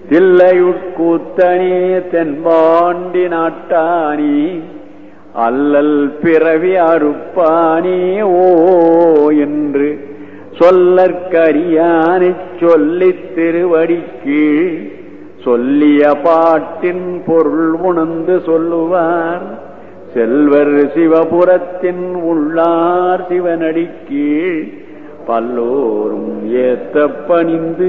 தில்லையுட்கூத்தனே தென்பாண்டி நாட்டானி அல்லல் பிறவி அறுப்பானே ஓ என்று சொல்லற்கரியானைச் சொல்லித் திருவடிக்கீழ் சொல்லிய பாட்டின் பொருள் உணர்ந்து சொல்லுவார் செல்வர் சிவபுரத்தின் உள்ளார் சிவனடிக்கீழ் பல்லோரும் ஏத்த பணிந்து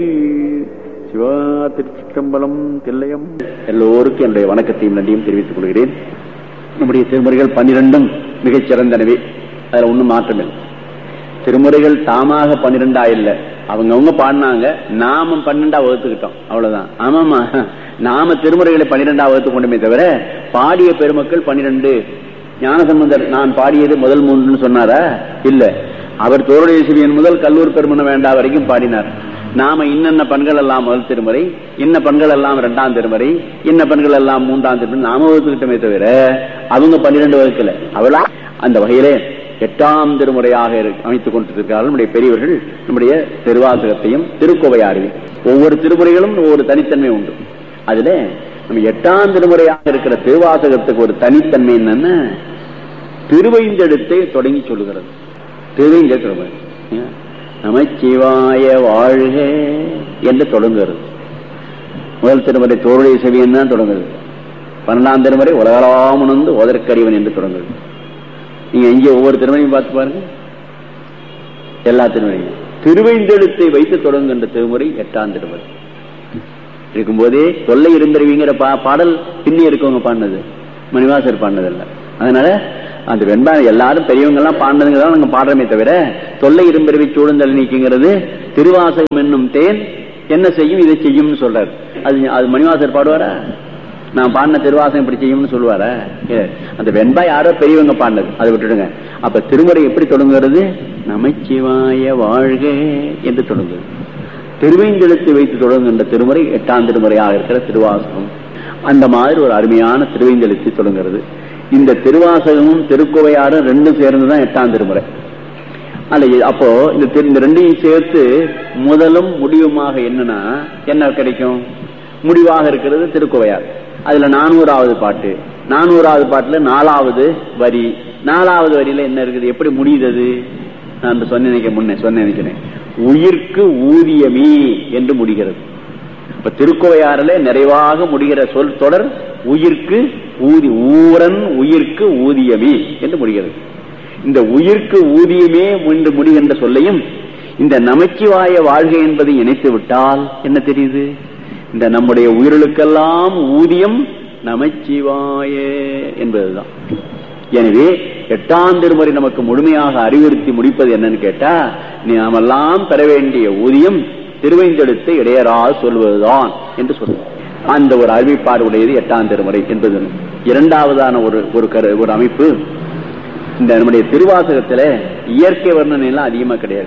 சிவா திருச்சிற்றம்பலம் தில்லையம் எல்லோருக்கும் என்னுடைய வணக்கத்தையும் நன்றியும் தெரிவித்துக் கொள்கிறேன் நம்முடைய திருமுறைகள் பன்னிரண்டும் மிகச் சிறந்தனவே அதுல ஒண்ணும் மாற்றமில்லை திருமுறைகள் தாமாக பன்னிரெண்டா இல்ல அவங்கவுங்க பாடினாங்க நாம பன்னெண்டா வகுத்துக்கிட்டோம் அவ்வளவுதான் ஆமாமா நாம திருமுறைகளை பன்னிரெண்டா வகுத்து கொண்டுமே தவிர பாடிய பெருமக்கள் பன்னிரெண்டு ஞானசம்பந்தர் நான் பாடியது முதல் மூன்றுன்னு சொன்னாரா இல்ல அவர் தோருடைய சிவியன் முதல் கல்லூர் பெருமன வேண்டா வரைக்கும் பாடினார் நாம இன்னென்ன பண்கள் எல்லாம் முதல் திருமுறை இன்ன பண்கள் எல்லாம் இரண்டாம் திருமுறை இன்ன பண்கள் எல்லாம் மூன்றாம் திருமுறை நாம வகுத்துக்கிட்டோமே தவிர அவங்க பன்னிரெண்டு வகுக்கல அவளா அந்த வகையிலே எட்டாம் திருமுறையாக அமைத்துக் கொண்டிருக்கிறார்கள் நம்முடைய பெரியவர்கள் நம்முடைய திருவாசகத்தையும் திருக்கோவையாரையும் ஒவ்வொரு திருமுறைகளும் ஒவ்வொரு தனித்தன்மை உண்டு அதுல நம்ம எட்டாம் திருமுறையாக இருக்கிற திருவாசகத்துக்கு ஒரு தனித்தன்மை என்னன்னா திருவைந்தெழுத்தை தொடங்கி சொல்லுகிறது திருவைந்த திருமுறை நமச்சிவாய வாழ்க என்று தொடங்குகிறது முதல் திருமுறை தோருடைய செவியன் தான் தொடங்குது பன்னெண்டாம் திருமுறை உலகராமனந்து ஓதற்கறிவன் என்று தொடங்குது நீங்க இங்கே ஒவ்வொரு திருமணையும் பார்த்து பாருங்க எல்லா திருமணையும் திருவைந்தெழுத்தை வைத்து தொடங்குகின்ற திருமுறை எட்டாம் திருமுறை இருக்கும்போதே தொல்லை இருந்தறிவிங்கிற பா பாடல் பின்னி இருக்கவங்க பாடினது மணிவாசர் பாடினது இல்ல அதனால அந்த வெண்பா எல்லாரும் பெரியவங்க எல்லாம் பாடினதுங்க தான் நாங்க பாடுறமே தவிர தொல்லை இரும்பிறவி சூழ்ந்தல் நீக்குங்கிறது திருவாசகம் என்னும் தேன் என்ன செய்யும் இதை செய்யும்னு சொல்றாரு அது அது மணிவாசர் பாடுவாரா நான் பாடின திருவாசகம் இப்படி செய்யும்னு சொல்லுவார அந்த வெண்பா யாரோ பெரியவங்க பாடினது அதை விட்டுடுங்க அப்ப திருமுறை எப்படி தொடங்குகிறது நமச்சிவாய வாழ்க என்று தொடங்குது திருவைந்தெழுத்து வைத்து தொடங்குகின்ற திருமுறை எட்டாம் திருமுறையாக இருக்கிற திருவாசகம் அந்த மாதிரி ஒரு அருமையான திருவைந்தெழுத்து தொடங்குகிறது இந்த திருவாசகமும் திருக்கோவையாரும் ரெண்டும் சேர்ந்துதான் எட்டாம் திருமுறை அல்ல அப்போ இந்த ரெண்டையும் சேர்த்து முதலும் முடிவுமாக என்னன்னா என்ன கிடைக்கும் முடிவாக இருக்கிறது திருக்கோவையார் அதுல நானூறாவது பாட்டு நானூறாவது பாட்டுல நாலாவது வரி நாலாவது வரியில என்ன இருக்குது எப்படி முடியுது நான் சொன்ன முன்னே சொன்ன நினைக்கிறேன் உயிர்க்கு ஊதியமீ என்று முடிகிறது இப்ப திருக்கோவையாரில் நிறைவாக முடிகிற சொல் தொடர் உயிர்க்கு ஊதி ஊரன் உயிர்க்கு ஊதியமே என்று முடிகிறது இந்த உயிர்க்கு ஊதியமே என்று முடிகின்ற சொல்லையும் இந்த நமச்சிவாய வாழ்கை என்பதை இணைத்து விட்டால் என்ன தெரியுது இந்த நம்முடைய உயிர்களுக்கெல்லாம் ஊதியம் நமச்சிவாய என்பதுதான் எனவே எட்டாம் திருமுறை நமக்கு முழுமையாக அறிவுறுத்தி முடிப்பது என்னன்னு கேட்டா நாமெல்லாம் பெற வேண்டிய ஊதியம் திருவைந்தெடுத்து இடையரா சொல்வதுதான் என்று சொல்லுவோம் அந்த ஒரு அறிவிப்பாடு உடையது எட்டாம் திருமுறை என்பது இரண்டாவதான ஒரு ஒரு கரு ஒரு அமைப்பு இந்த நம்முடைய திருவாசகத்துல இயற்கை வர்ணனை எல்லாம் அதிகமா கிடையாது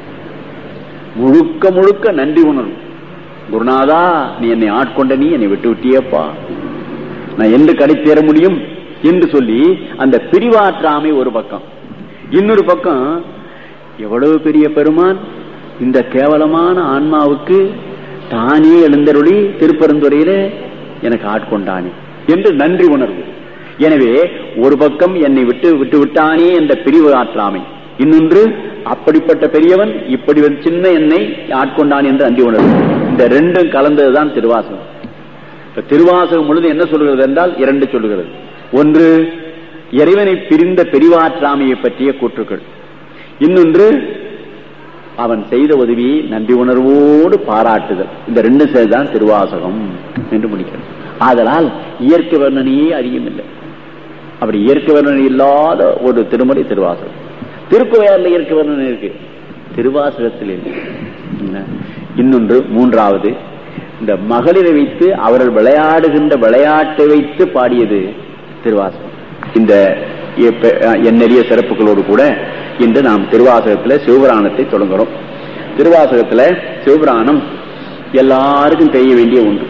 முழுக்க முழுக்க நன்றி உணர்வு குருநாதா நீ என்னை ஆட்கொண்ட நீ என்னை விட்டு விட்டியப்பா நான் என்று கடை தேர முடியும் என்று சொல்லி அந்த பிரிவாற்றாமை ஒரு பக்கம் இன்னொரு பக்கம் எவ்வளவு பெரிய பெருமான் இந்த கேவலமான ஆன்மாவுக்கு தானே எழுந்தருளி திருப்பரந்துறையில எனக்கு ஆட்கொண்டானே என்று நன்றி உணர்வு எனவே ஒரு பக்கம் என்னை விட்டு விட்டு விட்டானே என்ற பிரிவு ஆற்றாமை இன்னொன்று அப்படிப்பட்ட பெரியவன் இப்படி ஒரு சின்ன என்னை ஆட்கொண்டான் என்று அன்றி உணர்வு இந்த ரெண்டும் கலந்ததுதான் திருவாசகம் இப்ப திருவாசகம் முழுது என்ன சொல்கிறது என்றால் இரண்டு சொல்லுகிறது ஒன்று இறைவனை பிரிந்த பெரிவாற்றாமையை பற்றிய கூற்றுக்கள் இன்னொன்று அவன் செய்த உதவியை நன்றி உணர்வோடு பாராட்டுதல் இந்த ரெண்டு சேர்தான் திருவாசகம் என்று முடிக்கிறது ஆதலால் இயற்கை வர்ணனையே அதிகமில்லை அப்படி இயற்கை வர்ணனை இல்லாத ஒரு திருமுறை திருவாசகம் திருக்குவையாரில் இயற்கை வர்ணனை இருக்கு திருவாசகத்தில் இன்னொன்று மூன்றாவது இந்த மகளிரை வைத்து அவர்கள் விளையாடுகின்ற விளையாட்டை வைத்து பாடியது திருவாசகம் இந்த எண்ணெறிய சிறப்புகளோடு கூட இன்று நாம் திருவாசகத்துல சிவபுராணத்தை தொடங்குறோம் திருவாசகத்துல சிவபுராணம் எல்லாருக்கும் தெரிய வேண்டிய ஒன்று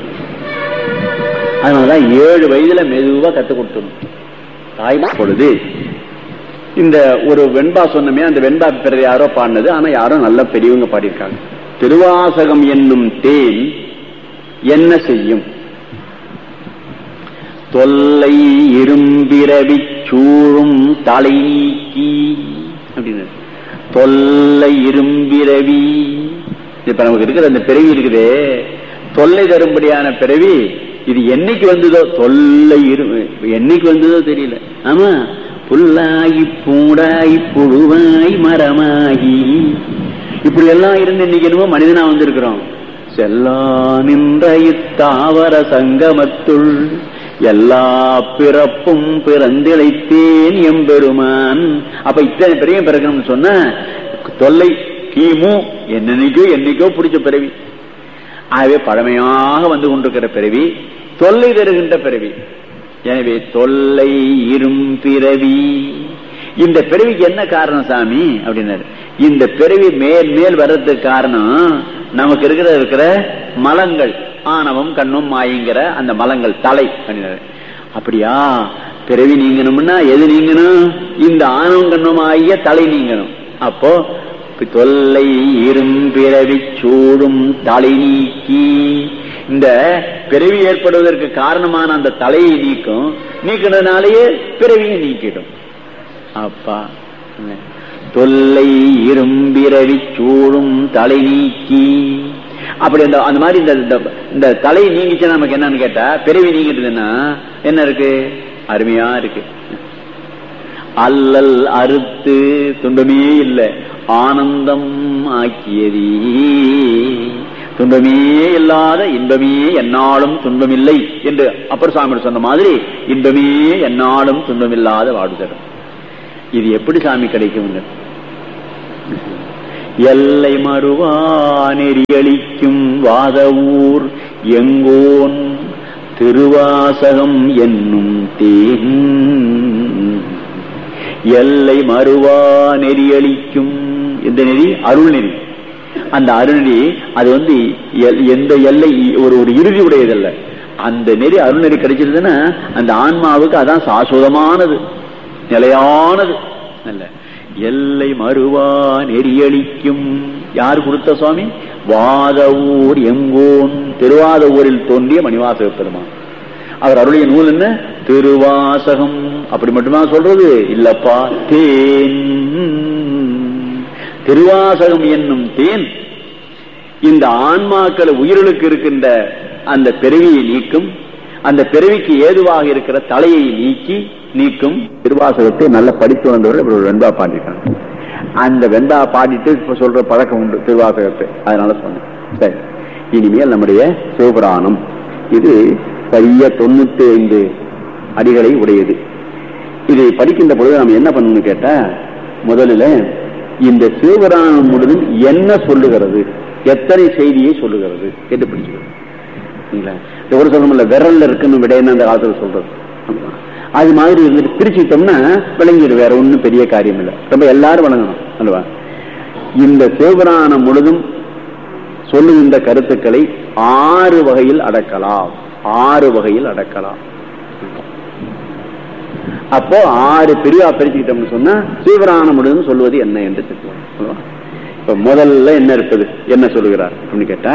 அதனாலதான் ஏழு வயதுல மெதுவா கத்துக் கொடுத்தணும் தாய்மா பொழுது இந்த ஒரு வெண்பா சொன்னமே அந்த வெண்பா பிறர் யாரோ பாடினது ஆனா யாரோ நல்ல பெரியவங்க பாடியிருக்காங்க திருவாசகம் என்னும் தேன் என்ன செய்யும் தொல்லை இரும்பிரவி சூழும் தலை நீக்கி அப்படின்னு தொல்லை இரும்பிரவி இப்ப நமக்கு இருக்கிற அந்த பிறவி இருக்குதே தொல்லை தரும்படியான பிறவி இது என்னைக்கு வந்ததோ தொல்லை இரு என்னைக்கு வந்ததோ தெரியல ஆமா புல்லாகி பூடாகி புழுவாய் மரமாகி இப்படி எல்லாம் இருந்து இன்னைக்கு என்னமோ மனிதனா வந்திருக்கிறோம் செல்லா நின்ற இத்தாவர சங்கமத்துள் எல்லா பிறப்பும் பிறந்திழைத்தேன் எம்பெருமான் அப்ப இத்தனை பெரிய பிறக்கணும்னு சொன்ன தொல்லை கிமு என்னைக்கோ என்னைக்கோ பிடிச்ச பிறவி ஆகவே பழமையாக வந்து கொண்டிருக்கிற பிறவி தொல்லை தருகின்ற பிறவி எனவே தொல்லை இரும் பிறவி இந்த பிறவிக்கு என்ன காரணம் சாமி அப்படின்னாரு இந்த பிறவி மேல் மேல் வர்றதுக்கு காரணம் நமக்கு இருக்கிற இருக்கிற மலங்கள் ஆணவம் கண்ணும் மாயிங்கிற அந்த மலங்கள் தலை அப்படின்னாரு அப்படியா பிறவி நீங்கணும்னா எது நீங்கணும் இந்த ஆணவம் கண்ணும் ஆகிய தலை நீங்கணும் அப்போ தொல்லை இரும்பிறவி சூடும் தலை நீக்கி இந்த பிறவி ஏற்படுவதற்கு காரணமான அந்த தலையை நீக்கும் நீக்கினதுனாலேயே பிறவியை நீக்கிடும் அப்பா தொல்லை இரும்பிறவி சூடும் தலை நீக்கி அப்படி அந்த அந்த மாதிரி இந்த இந்த தலை நீங்கிச்சுன்னா நமக்கு என்னன்னு கேட்டா பிறவி நீங்கிட்டதுன்னா என்ன இருக்கு அருமையா இருக்கு அல்லல் அறுத்து துன்பமே இல்லை ஆனந்தம் ஆக்கியதே துன்பமே இல்லாத இன்பமே என்னாலும் துன்பமில்லை என்று அப்பர் சாமி சொன்ன மாதிரி இன்பமே என்னாலும் துன்பமில்லாத வாழ்தரும் இது எப்படி சாமி கிடைக்கும் எல்லை மறுவா நெறியளிக்கும் வாத ஊர் எங்கோன் திருவாசகம் என்னும் தேன் எல்லை மறுவா நெறியளிக்கும் எந்த நெறி அருள் நெறி அந்த அருள்நெறி அது வந்து எந்த எல்லை ஒரு ஒரு இறுதி உடையதல்ல அந்த நெறி அருள்நெறி கிடைச்சிருதுன்னா அந்த ஆன்மாவுக்கு அதான் சாஸ்வதமானது நிலையானது அல்ல எல்லை மறுவா நெறியளிக்கும் யார் கொடுத்த சுவாமி வாத ஊர் எங்கோன் திருவாத ஊரில் தோன்றிய மணிவாசக பெருமான் அவர் அருளிய நூல் என்ன திருவாசகம் அப்படி மட்டுமா சொல்றது இல்லப்பா தேன் திருவாசகம் என்னும் தேன் இந்த ஆன்மாக்கள் உயிர்களுக்கு இருக்கின்ற அந்த பிறவியை நீக்கும் அந்த பிறவிக்கு ஏதுவாக இருக்கிற தலையை நீக்கி நீக்கும் திருவாசகத்தை நல்ல படித்து வந்தவர்கள் இவர் வெண்பா பாடிருக்காங்க அந்த வெண்பா பாடிட்டு இப்ப சொல்ற பழக்கம் உண்டு திருவாசகத்தை அதனால சொன்னேன் சரி இனிமேல் நம்முடைய சிவபுராணம் இது சரியா தொண்ணூத்தி ஐந்து அடிகளை உடையது இதை படிக்கின்ற பொழுது நாம் என்ன பண்ணணும்னு கேட்டா முதலில் இந்த சிவபுராணம் முழுதும் என்ன சொல்லுகிறது எத்தனை செய்தியை சொல்லுகிறது என்று பிடிச்சுக்கணும் ஒரு சொல்லணும்ல விரல்ல இருக்குன்னு விடைன்னு அந்த காலத்துல சொல்றது அது மாதிரி இருந்துட்டு பிரிச்சுட்டோம்னா விளங்கிடு வேற ஒன்றும் பெரிய காரியம் இல்லை ரொம்ப எல்லாரும் வழங்கணும் அல்லவா இந்த சிவபுராணம் முழுதும் சொல்லுகின்ற கருத்துக்களை ஆறு வகையில் அடக்கலாம் ஆறு வகையில் அடக்கலாம் அப்போ ஆறு பிரிவா பிரிச்சுக்கிட்டோம்னு சொன்னா சிவபுராணம் முழுதும் சொல்லுவது என்ன என்று சொல்லுவாங்க இப்ப முதல்ல என்ன இருப்பது என்ன சொல்லுகிறார் அப்படின்னு கேட்டா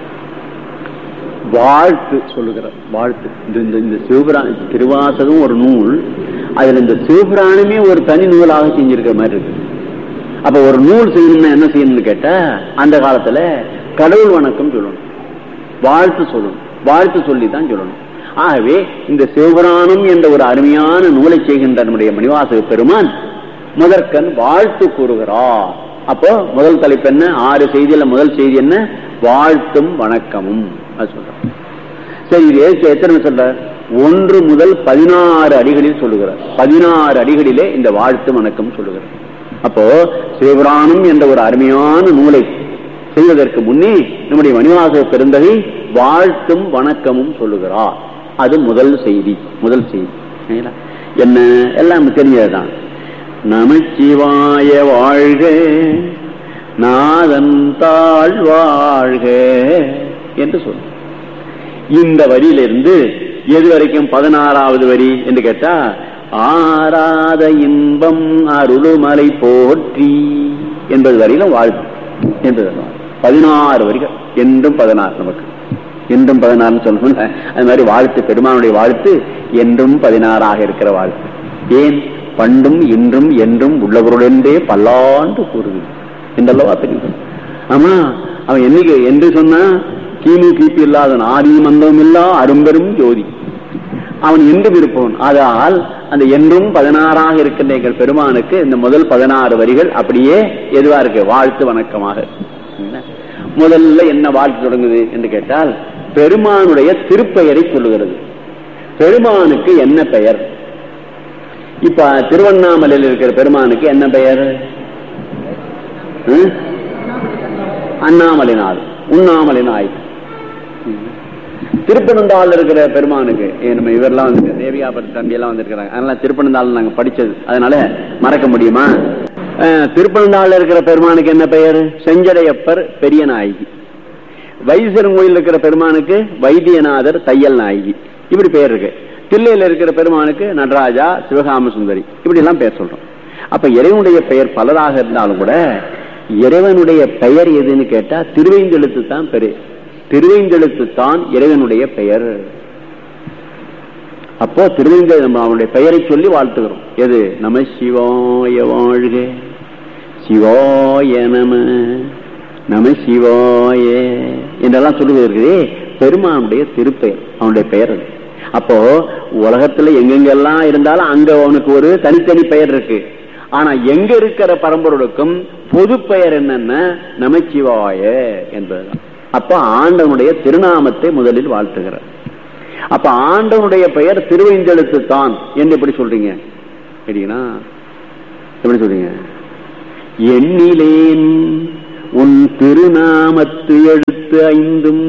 வாழ்த்து சொல்லுகிறார் வாழ்த்து இந்த இந்த சிவபுராண திருவாசகம் ஒரு நூல் அதுல இந்த சிவபுராணமே ஒரு தனி நூலாக செஞ்சிருக்கிற மாதிரி இருக்கு அப்ப ஒரு நூல் செய்யணும்னா என்ன செய்யணும்னு கேட்டா அந்த காலத்துல கடவுள் வணக்கம் சொல்லணும் வாழ்த்து சொல்லணும் வாழ்த்து சொல்லி தான் சொல்லணும் ஆகவே இந்த சிவபுராணம் என்ற ஒரு அருமையான நூலை செய்கின்ற நம்முடைய மணிவாசக பெருமான் முதற்கண் வாழ்த்து கூறுகிறார் அப்போ முதல் தலைப்பு என்ன ஆறு செய்தியில முதல் செய்தி என்ன வாழ்த்தும் வணக்கமும் அது சொல்றோம் சரி இது எத்தனை சொல்ற ஒன்று முதல் பதினாறு அடிகளில் சொல்லுகிறார் பதினாறு அடிகளிலே இந்த வாழ்த்து வணக்கம் சொல்லுகிறார் அப்போ சிவபுராணம் என்ற ஒரு அருமையான நூலை செய்வதற்கு முன்னே நம்முடைய மணிவாசக பெருந்தகை வாழ்த்தும் வணக்கமும் சொல்லுகிறார் அது முதல் செய்தி முதல் செய்தி என்ன எல்லாம் தெரிஞ்சதுதான் நமச்சிவாய வாழ்க நாதன் தாழ் வாழ்க என்று சொல்லும் இந்த வரியிலிருந்து எது வரைக்கும் பதினாறாவது வரி என்று கேட்டா ஆராத இன்பம் அருளுமலை போற்றி என்பது வரையிலும் வாழ்த்து என்று பதினாறு வரிகள் என்றும் பதினாறு நமக்கு என்றும் பதினாறுன்னு சொல்லணும் அது மாதிரி வாழ்த்து பெருமானுடைய வாழ்த்து என்றும் பதினாறாக இருக்கிற வாழ்த்து ஏன் பண்டும் இன்றும் என்றும் உள்ளவருடனே பல்லாண்டு கூறுது என்றல்லவா தெரியும் ஆமா அவன் என்னைக்கு என்று சொன்னா கிமு கிபி இல்லாதவன் ஆதியும் மந்தம் இல்லா அரும்பெரும் ஜோதி அவன் என்றும் இருப்பவன் ஆதால் அந்த என்றும் பதினாறாக இருக்கின்ற எங்கள் பெருமானுக்கு இந்த முதல் பதினாறு வரிகள் அப்படியே எதுவா இருக்கு வாழ்த்து வணக்கமாக என்ன? முதல்ல என்ன வாழ்த்து தொடங்குது என்று கேட்டால் பெருமானுடைய திருப்பெயரை சொல்லுகிறது பெருமானுக்கு என்ன பெயர் இப்ப திருவண்ணாமலையில் இருக்கிற பெருமானுக்கு என்ன பெயர் ம்? அண்ணாமலைநாள் உண்ணாமலைநாய் திருப்பனந்தாள் இருக்கிற பெருமானுக்கு ஏ, நம்ம இவரெல்லாம் வந்து தேவியாபுர தம்பி எல்லாம் வந்திருக்கிறாங்க அதனால திருப்பனந்தாள் நாங்க படிச்சது அதனால மறக்க முடியுமா அஹ், திருப்பனந்தாள் இருக்கிற பெருமானுக்கு என்ன பெயர் செஞ்சடையப்பர் பெரிய நாயகி வைசரன் கோயில் இருக்கிற பெருமானுக்கு வைத்தியநாதர் தையல் நாயகி இப்படி பெயர் இருக்கு தில்லையில இருக்கிற பெருமானுக்கு நடராஜா சிவகாம சுந்தரி இப்படி எல்லாம் பெயர் சொல்றோம் அப்ப இறைவனுடைய பெயர் பலராக இருந்தாலும் கூட இறைவனுடைய பெயர் எதுன்னு கேட்டா திருவைந்தெழுத்து தான் பெரு திருவைந்தெழுத்து தான் இறைவனுடைய பெயர் அப்போ திருவைந்த நம்ம அவனுடைய பெயரை சொல்லி வாழ்த்துகிறோம் எது நம சிவாய வாழ்க சிவாய நம நம சிவாய என்றெல்லாம் சொல்லுவது இருக்குது பெருமானுடைய திருப்பெயர் அவனுடைய பெயர் அது அப்போ உலகத்துல எங்கெங்கெல்லாம் இருந்தாலும் அங்க அவனுக்கு ஒரு தனித்தனி பெயர் இருக்கு ஆனா எங்க இருக்கிற பரம்பொருளுக்கும் பொது பெயர் என்னன்னா நமச்சிவாய என்பதுதான் அப்ப ஆண்டவனுடைய திருநாமத்தை முதலில் வாழ்த்துகிறார் அப்ப ஆண்டவனுடைய பெயர் திருவைந்தெழுத்து தான் என்று எப்படி சொல்றீங்க சரிங்களா எப்படி சொல்றீங்க எண்ணிலேன் உன் திருநாமத்து எழுத்து ஐந்தும்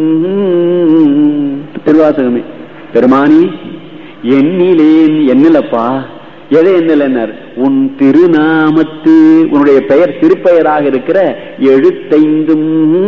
திருவாசகமே பெருமானி எண்ணிலேன் எண்ணிலப்பா எதை எண்ணிலனர் உன் திருநாமத்து உன்னுடைய பெயர் திருப்பெயராக இருக்கிற எழுத்தைந்தும்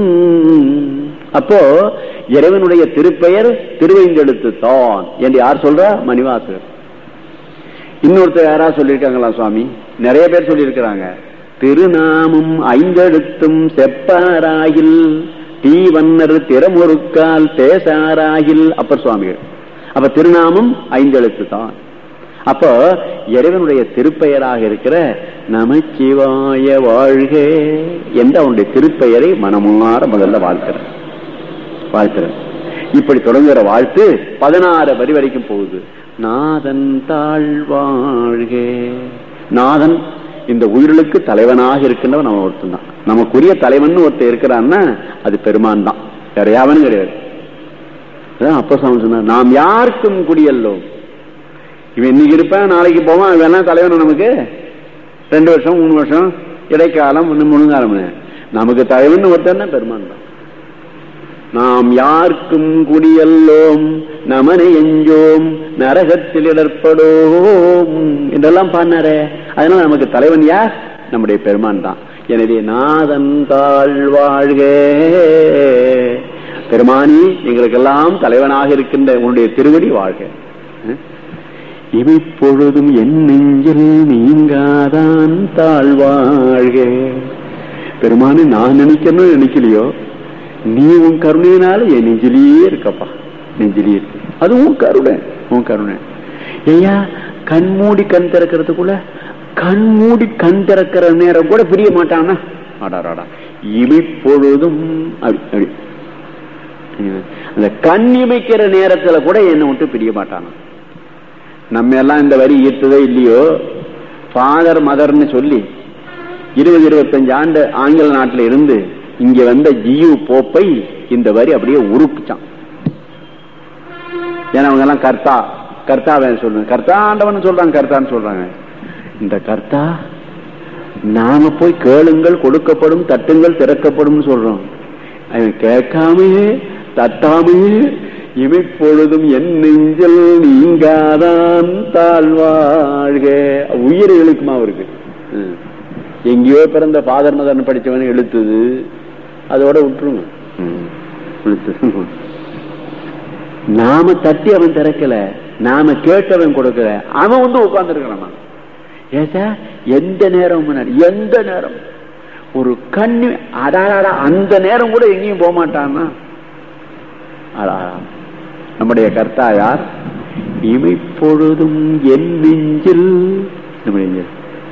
அப்போ இறைவனுடைய திருப்பெயர் திருவைந்தெழுத்து தான் என்று யார் சொல்றா மணிவாசகர் இன்னொருத்தர் யாரா சொல்லியிருக்காங்களா சுவாமி நிறைய பேர் சொல்லியிருக்கிறாங்க திருநாமம் ஐந்தெழுத்தும் செப்பாராகில் தீவன்னர் திறமுறுக்கால் பேசாராகில் அப்பர் சுவாமிகள் அப்ப திருநாமம் ஐந்தெழுத்து தான் அப்போ இறைவனுடைய திருப்பெயராக இருக்கிற நமச்சிவாய வாழ்க என்று அவனுடைய திருப்பெயரை மனமாற முதல்ல வாழ்க்கிறார் வாழ்த்துறேன் இப்படி தொடங்குகிற வாழ்த்து பதினாறு வரி வரைக்கும் போகுது நாதன் தாழ்வாழ்க நாதன் இந்த உயிர்களுக்கு தலைவனாக இருக்கின்றவன் அவன் ஒருத்தன் தான் நமக்குரிய தலைவன் ஒருத்தர் இருக்கிறான்னா அது பெருமான் தான் வேற யாவனும் கிடையாது அதான் அப்ப சாமி சொன்னார் நாம் யாருக்கும் குடியல்லோம் இவன் இன்னைக்கு இருப்பேன் நாளைக்கு போவான் அவன் வேணா தலைவன் நமக்கு ரெண்டு வருஷம் மூணு வருஷம் இடைக்காலம் இன்னும் முழுங்காலம் நமக்கு தலைவன் ஒருத்தன் தான் பெருமான் தான் நாம் யாருக்கும் குடியல்லோம் நமனை எஞ்சோம் நரகத்தில் இடர்படோம் என்றெல்லாம் பாடினாரே அதனால நமக்கு தலைவன் யார் நம்முடைய பெருமான் தான் எனவே நாதன் தாழ்வாழ்க பெருமானி எங்களுக்கெல்லாம் தலைவனாக இருக்கின்ற உன்னுடைய திருவடி வாழ்க இவைப்பொழுதும் என் நெஞ்சில் நீங்காதான் தாழ்வாழ்க பெருமானி நான் நினைக்கணும் நினைக்கலையோ நீ உன் கருணையினால என் நெஞ்சிலேயே இருக்கப்பா நெஞ்சிலேயே இருக்கு அது உன் கருணை உன் கருணை ஐயா கண் மூடி கண் திறக்கிறதுக்குள்ள கண் மூடி கண் திறக்கிற நேரம் கூட பிரிய மாட்டானா ஆடாடாடா இமைப்பொழுதும் அப்படி அப்படி அந்த கண் இமைக்கிற நேரத்துல கூட என்னை விட்டு பிரிய மாட்டானா நம்ம எல்லாம் இந்த வரி ஈர்த்ததோ இல்லையோ ஃபாதர் மதர்னு சொல்லி இருபது இருபத்தஞ்சு ஆண்டு ஆங்கில நாட்டில் இருந்து இங்க வந்த ஜியு போப்பை இந்த வரி அப்படியே உருப்பிச்சான் ஏன்னா அவங்க எல்லாம் கர்த்தா கர்த்தா சொல்றாங்க கர்த்தா ஆண்டவன் சொல்றாங்க கர்த்தான்னு சொல்றாங்க இந்த கர்த்தா நாம போய் கேளுங்கள் கொடுக்கப்படும் தட்டுங்கள் திறக்கப்படும் சொல்றோம் அவன் கேட்காமையே தட்டாமையே இமைப்பொழுதும் என் நெஞ்சல் நீங்காதான் தாழ்வாழ்க உயிர் இழுக்குமா அவருக்கு ம். எங்கேயோ பிறந்த பாதர் மதன் படிச்சவன் எழுத்துது அதோட விட்டுருங்க ம். இழுத்துது. நாம தட்டி அவன் திறக்கல நாம கேட்டவன் கொடுக்கல அவன் வந்து உட்கார்ந்து இருக்கிறான் ஏசா எந்த நேரம் முன்னாடி எந்த நேரம் ஒரு கண்ணு அடாடா அந்த நேரம் கூட எங்கேயும் போக மாட்டான்னா ஆளா. நம்முடைய கர்த்தா யார் இமைப்பொழுதும் என் நெஞ்சில் நம்முடைய நெஞ்சில்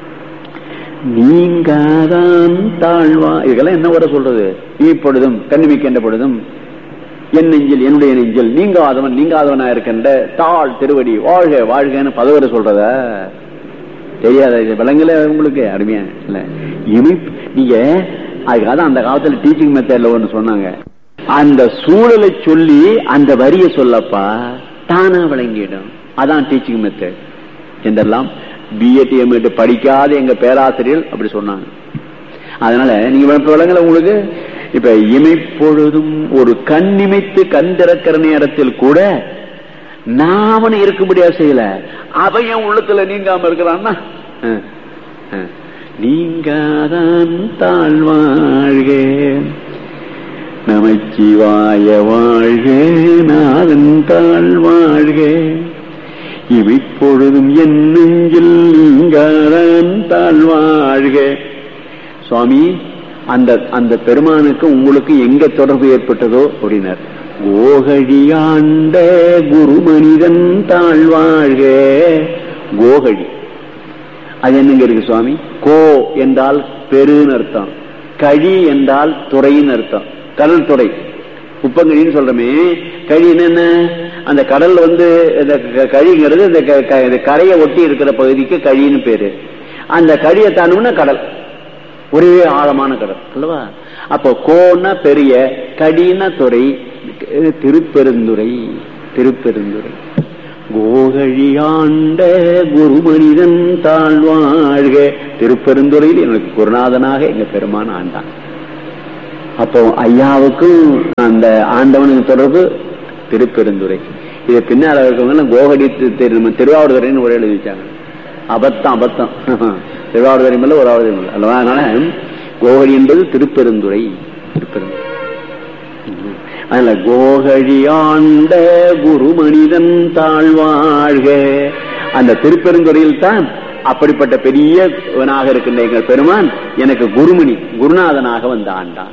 நீங்காதான் தாழ்வா இதெல்லாம் என்ன வர சொல்றது இப்பொழுதும் கண்ணிமிக்கின்ற பொழுதும் என் நெஞ்சில் என்னுடைய நெஞ்சில் நீங்காதவன் நீங்காதவனா இருக்கின்ற தாழ் திருவடி வாழ்க வாழ்கன்னு பதவரை சொல்றத தெரியாத இது விலங்குல உங்களுக்கு அருமையா இல்ல இமை நீங்க அதுக்காக தான் அந்த காலத்துல டீச்சிங் மெத்தட்ல ஒண்ணு சொன்னாங்க அந்த சூழலை சொல்லி அந்த வரிய சொல்லப்பா தானா விளங்கிடும் அதான் டீச்சிங் மெத்தட் என்றெல்லாம் பிஎட் எம்எட் படிக்காத எங்க பேராசிரியர் அப்படி சொன்னாங்க அதனால நீங்க இப்ப விளங்கல உங்களுக்கு இப்ப இமைப்பொழுதும் ஒரு கண் இமைத்து கண் திறக்கிற நேரத்தில் கூட நாமனு இருக்கும்படியா செய்யல அவையும் உள்ளத்துல நீங்காம இருக்கிறான்னா அஹ், அஹ். நீங்காதான் தாழ்வாழ்க நமச்சிவாய வாழ்க நாதன் தாழ்வாழ்க இவைப்பொழுதும் என் நெஞ்சில் நீங்காதான் தாழ்வாழ்க சுவாமி அந்த அந்த பெருமானுக்கு உங்களுக்கு எங்க தொடர்பு ஏற்பட்டதோ அப்படின்னார் கோகழியாண்ட குரு மனிதன் தாழ்வாழ்க கோகழி அது என்னங்க இருக்கு சுவாமி கோ என்றால் பெருன்னு அர்த்தம் கழி என்றால் துறைன்னு அர்த்தம் கடல் துறை உப்பங்கழின்னு சொல்றமே கழின்னு என்ன அந்த கடல் வந்து இந்த க- கழிங்கிறது இந்த க- க- இந்த கரையை ஒட்டி இருக்கிற பகுதிக்கு கழின்னு பேரு அந்த கழியை தாண்டோம்னா கடல் ஒரே ஆழமான கடல் அல்லவா அப்போ கோன்னா பெரிய கடின துறை திருப்பெருந்துறை திருப்பெருந்துறை கோகழியாண்ட குரு மனிதன் தாழ்வாழ்க திருப்பெருந்துறையில் எனக்கு குருநாதனாக எங்க பெருமான் ஆண்டான் அப்போ ஐயாவுக்கும் அந்த ஆண்டவனுக்கு தொடர்பு திருப்பெருந்துறை இது பின்னால இருக்கவங்க கோகடி தி- திரு- திருவாவூர்துறைன்னு ஒரு எழுதி வச்சாங்க அபத்தம் அபத்தம் திருவாவூர்துறை மேல ஒரு ஆவதுறை மேல அல்லவா அதனால கோகடி என்பது திருப்பெருந்துறை திருப்பெருந்துறை அதனால கோகழியாண்ட குரு மனிதன் தாழ்வாழ்க அந்த திருப்பெருந்துறையில் தான் அப்படிப்பட்ட பெரியவனாக இருக்கின்ற எங்கள் பெருமான் எனக்கு குருமணி குருநாதனாக வந்து ஆண்டான்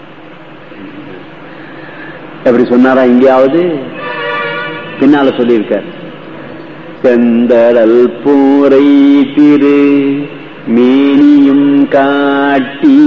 எப்படி சொன்னாரா எங்கேயாவது பின்னால சொல்லியிருக்கார் செந்தடல் பூரை திரு மேனியும் காட்டி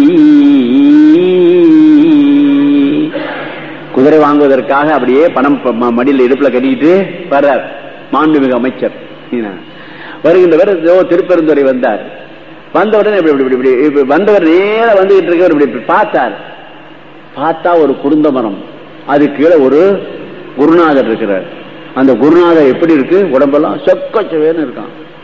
குதிரை வாங்குவதற்காக அப்படியே பணம் ப- ம- மடியில இடுப்புல கட்டிக்கிட்டு வர்றார் மாண்புமிகு அமைச்சர் என்ன? வருகின்றவர் ஏதோ திருப்பெருந்துறை வந்தார் வந்தவுடனே இப்படி இப்படி இப்படி இப்படி வந்தவர் நேரா வந்துகிட்டு இருக்கவர் இப்படி இப்படி பார்த்தார் பார்த்தா ஒரு குருந்த மரம் அது கீழே ஒரு குருநாதர் இருக்கிறார் அந்த குருநாதர் எப்படி இருக்கு உடம்பெல்லாம் சொக்கச்சவேன்னு இருக்கான்